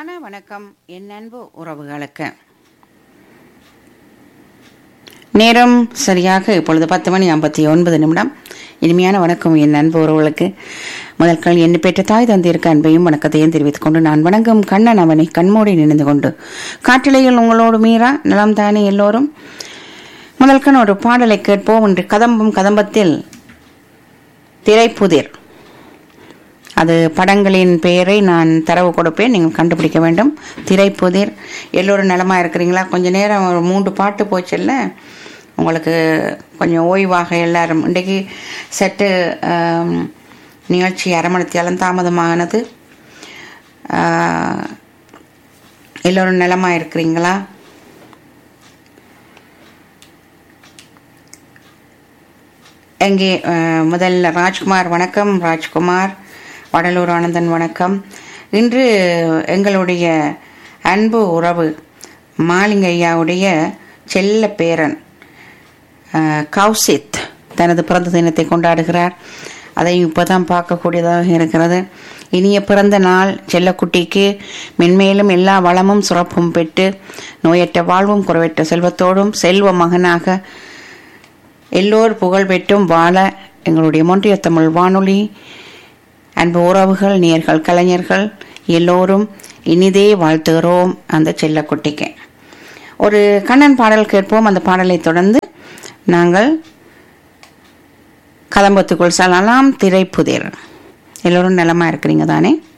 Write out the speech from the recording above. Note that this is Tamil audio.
இனிமையான வணக்கம் என் அன்பு உறவுகளுக்கு நேரம் சரியாக இப்பொழுது பத்து மணி ஐம்பத்தி ஒன்பது நிமிடம் இனிமையான வணக்கம் என் அன்பு உறவுகளுக்கு முதல்கள் என்னை பெற்ற தாய் தந்திருக்க அன்பையும் வணக்கத்தையும் தெரிவித்துக் கொண்டு நான் வணங்கும் கண்ணன் அவனை கண்மூடி நினைந்து கொண்டு காற்றலையில் உங்களோடு மீறா நலம் தானே எல்லோரும் முதல்கண் ஒரு பாடலை கேட்போம் என்று கதம்பம் கதம்பத்தில் திரைப்புதிர் அது படங்களின் பெயரை நான் தரவு கொடுப்பேன் நீங்கள் கண்டுபிடிக்க வேண்டும் திரைப்புதிர் எல்லோரும் நலமாக இருக்கிறீங்களா கொஞ்ச நேரம் ஒரு மூன்று பாட்டு போச்சுல்ல உங்களுக்கு கொஞ்சம் ஓய்வாக எல்லாரும் இன்றைக்கு சற்று ஆம், நிகழ்ச்சி அரை மணித்தியாலும் தாமதமானது ஆ, எல்லோரும் நலமாக இருக்கிறீங்களா எங்கே அஹ், முதல்ல ராஜ்குமார் வணக்கம் ராஜ்குமார் வடலூர் ஆனந்தன் வணக்கம் இன்று எங்களுடைய அன்பு உறவு மாலிங்கையாவுடைய செல்ல பேரன் அஹ், கௌசித் தனது பிறந்த தினத்தை கொண்டாடுகிறார் அதையும் இப்போதான் பார்க்கக்கூடியதாக இருக்கிறது இனிய பிறந்த நாள் செல்லக்குட்டிக்கு மென்மேலும் எல்லா வளமும் சுரப்பும் பெற்று நோயற்ற வாழ்வும் குறைவற்ற செல்வத்தோடும் செல்வ மகனாக எல்லோர் புகழ் பெற்றும் வாழ எங்களுடைய மொன்றிய தமிழ் வானொலி அன்பு உறவுகள் நேர்கள் கலைஞர்கள் எல்லோரும் இனிதே வாழ்த்துகிறோம் அந்த செல்லக்குட்டிக்கு ஒரு கண்ணன் பாடல் கேட்போம் அந்த பாடலை தொடர்ந்து நாங்கள் கதம்பத்துக்குள் செல்லலாம் திரைப்புதிர் எல்லோரும் நலமா இருக்கிறீங்க தானே